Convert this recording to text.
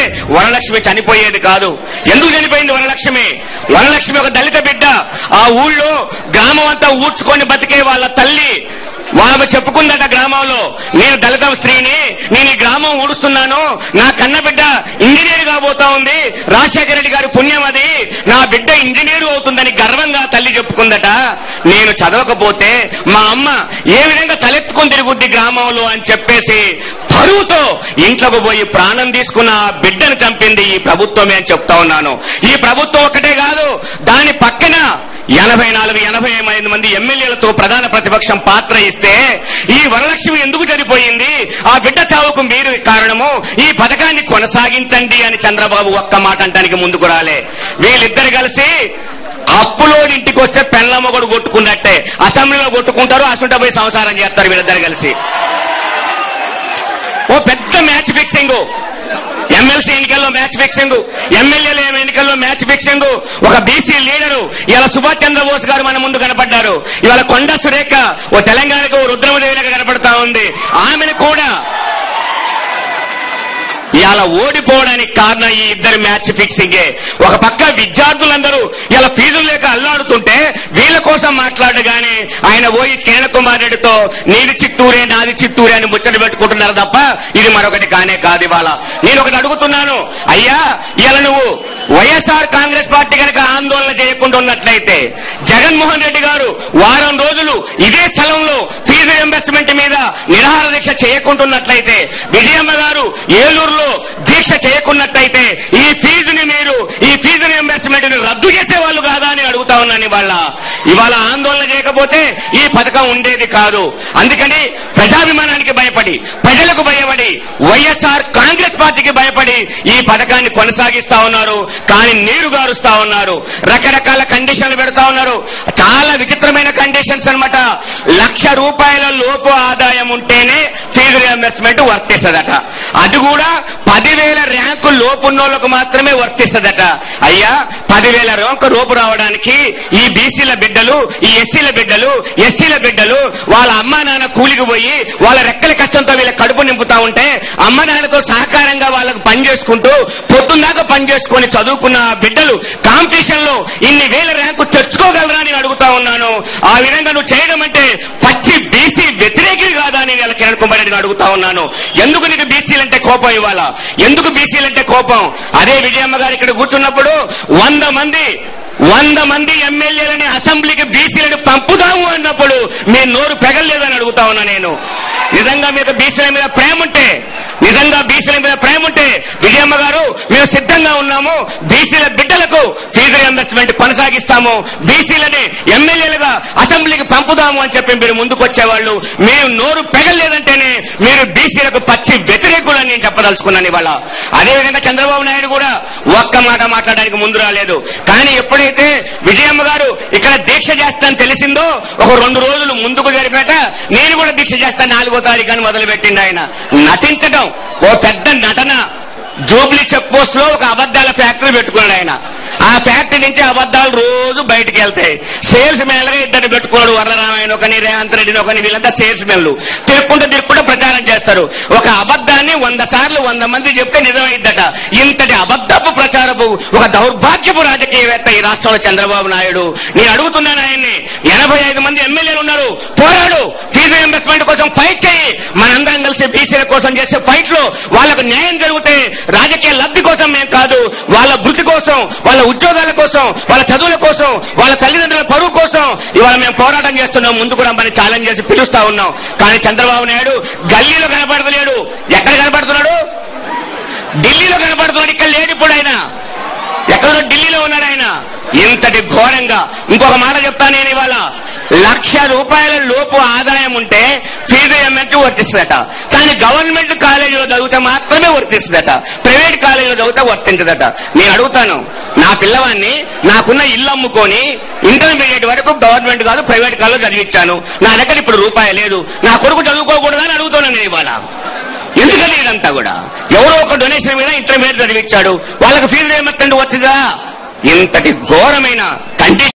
వరలక్ష్మి చనిపోయేది కాదు ఎందుకు చనిపోయింది వరలక్ష్మి వరలక్ష్మి ఒక దళిత బిడ్డ ఆ ఊళ్ళో గ్రామం అంతా ఊడ్చుకొని బతికే వాళ్ళ తల్లి ఆమె చెప్పుకుందట గ్రామంలో నేను దళిత స్త్రీని నేను ఈ గ్రామం ఊడుస్తున్నాను నా కన్న బిడ్డ ఇంజనీర్ కాబోతా ఉంది రాజశేఖర రెడ్డి గారి పుణ్యం అది నా బిడ్డ ఇంజనీర్ అవుతుందని గర్వంగా తల్లి చెప్పుకుందట నేను చదవకపోతే మా అమ్మ ఏ విధంగా తలెత్తుకొని తిరుగుద్ది గ్రామంలో అని చెప్పేసి పరువుతో ఇంట్లోకి పోయి ప్రాణం తీసుకున్న ఆ బిడ్డను చంపింది ఈ ప్రభుత్వమే అని చెప్తా ఉన్నాను ఈ ప్రభుత్వం ఒకటే కాదు దాని పక్కన ఎనభై నాలుగు ఎనభై ఐదు మంది ఎమ్మెల్యేలతో ప్రధాన ప్రతిపక్షం పాత్ర ఇస్తే ఈ వరలక్ష్మి ఎందుకు చనిపోయింది ఆ బిడ్డ చావుకు మీరు కారణము ఈ పథకాన్ని కొనసాగించండి అని చంద్రబాబు ఒక్క మాట అంటానికి ముందుకు రాలే వీళ్ళిద్దరు కలిసి అప్పులోని ఇంటికి వస్తే పెళ్ళమ్మ కూడా కొట్టుకున్నట్టే అసెంబ్లీలో కొట్టుకుంటారు అసుంట పోయి సంసారం చేస్తారు వీళ్ళిద్దరు కలిసి ఓ పెద్ద మ్యాచ్ ఫిక్సింగ్ ఎమ్మెల్సీ ఎన్నికల్లో మ్యాచ్ ఫిక్సింగ్ ఎమ్మెల్యేల ఎన్నికల్లో మ్యాచ్ ఫిక్సింగ్ ఒక బీసీ లీడరు ఇలా సుభాష్ చంద్రబోస్ గారు మన ముందు కనపడ్డారు ఇవాళ కొండ సురేఖ ఓ తెలంగాణకు రుద్రమదేవిలాగా కనపడతా ఉంది ఆమెను కూడా ఇలా ఓడిపోవడానికి కారణం ఈ ఇద్దరు మ్యాచ్ ఫిక్సింగే ఒక పక్క విద్యార్థులందరూ ఇలా ఫీజులు లేక అల్లాడుతుంటే వీళ్ళ కోసం మాట్లాడు గాని ఆయన పోయి కిరణ్ కుమార్ రెడ్డితో నీది చిత్తూరే నాది చిత్తూరే అని ముచ్చట పెట్టుకుంటున్నారు తప్ప ఇది మరొకటి కానే కాదు ఇవాళ నేను ఒకటి అడుగుతున్నాను అయ్యా ఇలా నువ్వు వైఎస్ఆర్ కాంగ్రెస్ పార్టీ కనుక ఆందోళన చేయకుండా ఉన్నట్లయితే జగన్మోహన్ రెడ్డి గారు వారం రోజులు ఇదే స్థలంలో ఫీజు రింబర్స్మెంట్ మీద నిరాహార దీక్ష చేయకుంటున్నట్లయితే విజయమ్మ గారు ఏలూరులో దీక్ష చేయకున్నట్లయితే ఈ ఫీజుని మీరు ఈ ఫీజు రింబర్స్మెంట్ ని రద్దు చేసేవాళ్ళు కాదా అని అడుగుతా ఉన్నాను ఇవాళ ఇవాళ ఆందోళన చేయకపోతే ఈ పథకం ఉండేది కాదు అందుకని ప్రజాభిమానానికి భయపడి ప్రజలకు భయపడి వైఎస్ఆర్ కాంగ్రెస్ పార్టీకి భయపడి ఈ పథకాన్ని కొనసాగిస్తా ఉన్నారు కానీ నీరు గారుస్తా ఉన్నారు రకరకాల కండిషన్లు పెడతా ఉన్నారు చాలా విచిత్రమైన కండిషన్స్ అన్నమాట లక్ష రూపాయల లోపు ఆదాయం ఉంటేనే ఫీజు రియంబర్స్మెంట్ వర్తిస్తుందట అది కూడా పదివేల ర్యాంకు లోపున్నోళ్లకు మాత్రమే వర్తిస్తుందట అయ్యా పదివేల ర్యాంకు లోపు రావడానికి ఈ బీసీల బిడ్డలు ఈ ఎస్సీల బిడ్డలు ఎస్సీల బిడ్డలు వాళ్ళ అమ్మా నాన్న కూలికి పోయి వాళ్ళ రెక్కల కష్టంతో వీళ్ళ కడుపు నింపుతా ఉంటే అమ్మ నాన్నతో సహకారంగా వాళ్ళకు పని చేసుకుంటూ పొద్దున్నాక పని చేసుకొని చదువుకున్న ఆ బిడ్డలు కాంపిటీషన్ లో ఇన్ని వేల ర్యాంకు తెచ్చుకోగలరా అని అడుగుతా ఉన్నాను ఆ విధంగా నువ్వు చేయడం అంటే పచ్చి బీసీ వ్యతిరేకి కాదా అని నేను కిరణ్ కుమార్ రెడ్డిని అడుగుతా ఉన్నాను ఎందుకు నీకు బీసీలంటే కోపం ఇవాళ ఎందుకు బీసీలంటే కోపం అదే విజయమ్మ గారు ఇక్కడ కూర్చున్నప్పుడు వంద మంది వంద మంది ఎమ్మెల్యేలని అసెంబ్లీకి బీసీలను పంపుదాము అన్నప్పుడు మీ నోరు పెగలేదని అడుగుతా ఉన్నా నేను నిజంగా మీకు బీసీల మీద ప్రేమ ఉంటే నిజంగా బీసీల మీద ప్రేమ ఉంటే విజయమ్మ గారు మేము సిద్ధంగా ఉన్నాము బీసీల బిడ్డలకు ఫీజు రియంబర్స్మెంట్ కొనసాగిస్తాము బీసీలని ఎమ్మెల్యేలుగా అసెంబ్లీకి పంపుదాము అని చెప్పి మీరు ముందుకు వచ్చేవాళ్ళు మేము నోరు పెగలేదంటేనే మీరు బీసీలకు పచ్చి వ్యతిరేకులు అని నేను చెప్పదలుచుకున్నాను ఇవాళ అదేవిధంగా చంద్రబాబు నాయుడు కూడా ఒక్క మాట మాట్లాడడానికి ముందు రాలేదు కానీ ఎప్పుడైతే విజయమ్మ గారు ఇక్కడ దీక్ష చేస్తానని తెలిసిందో ఒక రెండు రోజులు ముందుకు జరిపాక నేను కూడా దీక్ష చేస్తాను నాలుగో తారీఖు అని మొదలు పెట్టింది ఆయన నటించడం ఓ పెద్ద నటన జూబ్లీ చెక్ పోస్ట్ లో ఒక అబద్దాల ఫ్యాక్టరీ పెట్టుకున్నాడు ఆయన ఆ ఫ్యాక్టరీ నుంచి అబద్దాలు రోజు బయటికి వెళ్తాయి సేల్స్ మెన్లుగా ఇద్దరు పెట్టుకున్నాడు వరలరామాయణ ఒకని రేవంత్ రెడ్డిని ఒకని వీళ్ళంతా సేల్స్ మెన్లు తిరుక్కుంటూ తిరుక్కుంటూ ప్రచారం చేస్తారు ఒక అబద్ధాన్ని వంద సార్లు వంద మంది చెప్తే నిజమైద్దట ఇంతటి అబద్ధపు ప్రచారపు ఒక దౌర్భాగ్యపు రాజకీయవేత్త ఈ రాష్ట్రంలో చంద్రబాబు నాయుడు నేను అడుగుతున్నాను ఆయన్ని ఎనభై ఐదు మంది ఎమ్మెల్యేలు ఉన్నారు పోరాడు ఫీజు రింబర్స్మెంట్ కోసం ఫైట్ చేయి మనందరం కలిసి బీసీల కోసం చేసే ఫైట్ లో వాళ్ళకు న్యాయం జరిగితే రాజకీయ లబ్ధి కోసం మేము కాదు వాళ్ళ వృత్తి కోసం వాళ్ళ ఉద్యోగాల కోసం వాళ్ళ చదువుల కోసం వాళ్ళ తల్లిదండ్రుల పరువు కోసం ఇవాళ మేము పోరాటం చేస్తున్నాం ముందుకు రమ్మని ఛాలెంజ్ చేసి పిలుస్తా ఉన్నాం కానీ చంద్రబాబు నాయుడు గల్లీలో కనపడతలేడు ఎక్కడ కనపడుతున్నాడు ఢిల్లీలో కనపడుతున్నాడు ఇక్కడ లేడు ఇప్పుడు ఆయన ఎక్కడో ఢిల్లీలో ఉన్నాడు ఆయన ఇంతటి ఘోరంగా ఇంకొక మాట చెప్తా నేను ఇవాళ లక్ష రూపాయల లోపు ఆదాయం ఉంటే ఫీజు ఎమ్మెల్టీ వర్తిస్తుందట కానీ గవర్నమెంట్ కాలేజీలో చదివితే మాత్రమే వర్తిస్తుందట ప్రైవేట్ కాలేజీలో చదివితే వర్తించదట నేను అడుగుతాను నా పిల్లవాడిని నాకున్న ఇల్లు అమ్ముకొని ఇంటర్మీడియట్ వరకు గవర్నమెంట్ కాదు ప్రైవేట్ కాలేజ్ చదివించాను నా దగ్గర ఇప్పుడు రూపాయి లేదు నా కొడుకు చదువుకోకూడదని అడుగుతున్నాను నేను ఇవాళ ఎందుకని ఇదంతా కూడా ఎవరో ఒక డొనేషన్ మీద ఇంటర్మీడియట్ చదివించాడు వాళ్ళకి ఫీజు ఏమత్తండి వచ్చిందా ఇంతటి ఘోరమైన కండిషన్